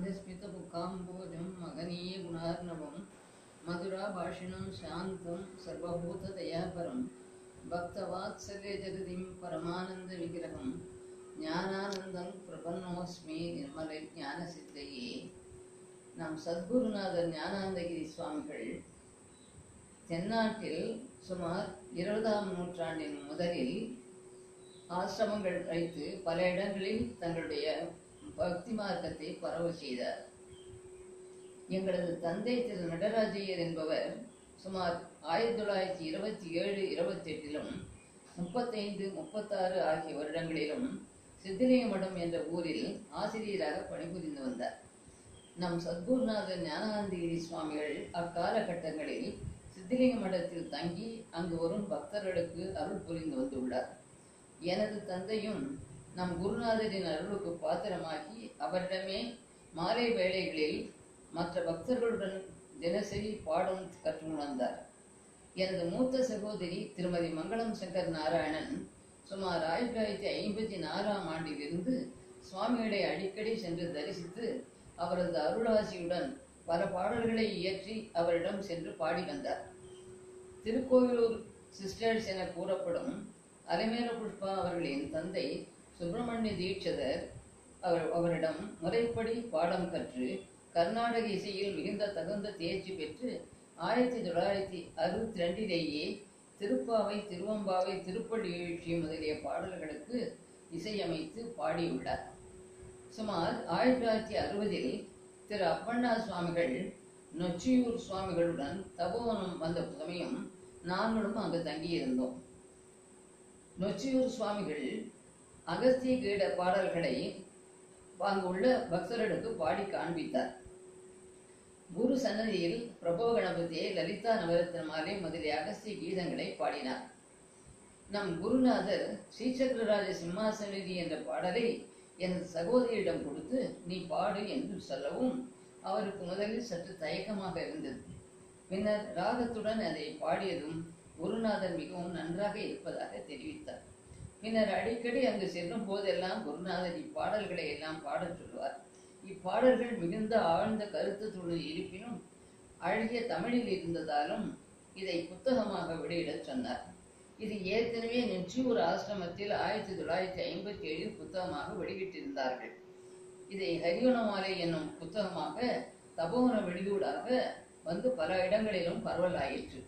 कमलदलशतकोटिस्मितमुखाम्बोजं महनीयगुणार्णवं मधुराभाषिणं शान्तं सर्वभूतदयापरं भक्तवात्सल्यजगतिं परमानन्दविग्रहं ஞானானந்தம் பிரபன்னோஸ்மி நிர்மலை ஞான சித்தையே நம் சத்குருநாதர் ஞானானந்தகிரி சுவாமிகள் தென்னாட்டில் சுமார் இருபதாம் நூற்றாண்டின் முதலில் ஆசிரமங்கள் வைத்து பல இடங்களில் தங்களுடைய பக்தி மார்க்கத்தை பரவ செய்தார் எங்களது தந்தை திரு நடராஜையர் என்பவர் சுமார் ஆயிரத்தி தொள்ளாயிரத்தி இருபத்தி ஏழு இருபத்தி எட்டிலும் முப்பத்தைந்து முப்பத்தாறு ஆகிய வருடங்களிலும் சித்திலிய மடம் என்ற ஊரில் ஆசிரியராக பணிபுரிந்து வந்தார் நம் சத்குருநாதர் ஞானகாந்தகிரி சுவாமிகள் அக்காலகட்டங்களில் சித்திலிங்க மடத்தில் தங்கி அங்கு வரும் பக்தர்களுக்கு அருள் புரிந்து வந்துள்ளார் எனது தந்தையும் நம் குருநாதரின் அருளுக்கு பாத்திரமாகி அவரிடமே மாலை வேளைகளில் மற்ற பக்தர்களுடன் தினசரி பாடம் கற்று உணர்ந்தார் எனது மூத்த சகோதரி திருமதி மங்களம் சங்கர் நாராயணன் சுமார் ஆயிரத்தி தொள்ளாயிரத்தி ஐம்பத்தி நாலாம் ஆண்டிலிருந்து சுவாமிகளை அடிக்கடி சென்று தரிசித்து அவரது அருளாசியுடன் பல பாடல்களை இயற்றி அவரிடம் சென்று பாடி வந்தார் திருக்கோவிலூர் சிஸ்டர்ஸ் என கூறப்படும் அலைமேல புஷ்பா அவர்களின் தந்தை சுப்பிரமணிய தீட்சிதர் அவர் அவரிடம் முறைப்படி பாடம் கற்று கர்நாடக இசையில் மிகுந்த தகுந்த தேர்ச்சி பெற்று ஆயிரத்தி தொள்ளாயிரத்தி அறுபத்தி ரெண்டிலேயே திருப்பாவை திருவம்பாவை திருப்பள்ளி எழுச்சி முதலிய பாடல்களுக்கு இசையமைத்து பாடியுள்ளார் சுமார் ஆயிரத்தி தொள்ளாயிரத்தி அறுபதில் திரு அப்பண்ணா சுவாமிகள் நொச்சியூர் சுவாமிகளுடன் தபோவனம் வந்த சமயம் நாங்களும் அங்கு தங்கியிருந்தோம் நொச்சியூர் சுவாமிகள் அகஸ்திய கீட பாடல்களை அங்குள்ள பக்தர்களுக்கு பாடி காண்பித்தார் குரு சன்னதியில் பிரபோ கணபதியை லலிதா நவரத்ன மாலை முதலிய அகஸ்திய கீதங்களை பாடினார் நம் குருநாதர் ஸ்ரீசக்கரராஜ சிம்மாசனதி என்ற பாடலை எனது சகோதரியிடம் கொடுத்து நீ பாடு என்று சொல்லவும் அவருக்கு முதலில் சற்று தயக்கமாக இருந்தது பின்னர் ராகத்துடன் அதை பாடியதும் குருநாதர் மிகவும் நன்றாக இருப்பதாக தெரிவித்தார் பின்னர் அடிக்கடி அங்கு செல்லும் போதெல்லாம் குருநாதர் இப்பாடல்களை எல்லாம் பாடச் சொல்வார் இப்பாடல்கள் மிகுந்த ஆழ்ந்த கருத்துத்துடன் இருப்பினும் அழகிய தமிழில் இருந்ததாலும் இதை புத்தகமாக வெளியிடச் சொன்னார் இது ஏற்கனவே நெச்சியூர் ஆசிரமத்தில் ஆயிரத்தி தொள்ளாயிரத்தி ஐம்பத்தி ஏழில் புத்தகமாக வெளியிட்டிருந்தார்கள் இதை ஹரிவனமாலை என்னும் புத்தகமாக தபோவன வெளியூடாக வந்து பல இடங்களிலும் பரவலாயிற்று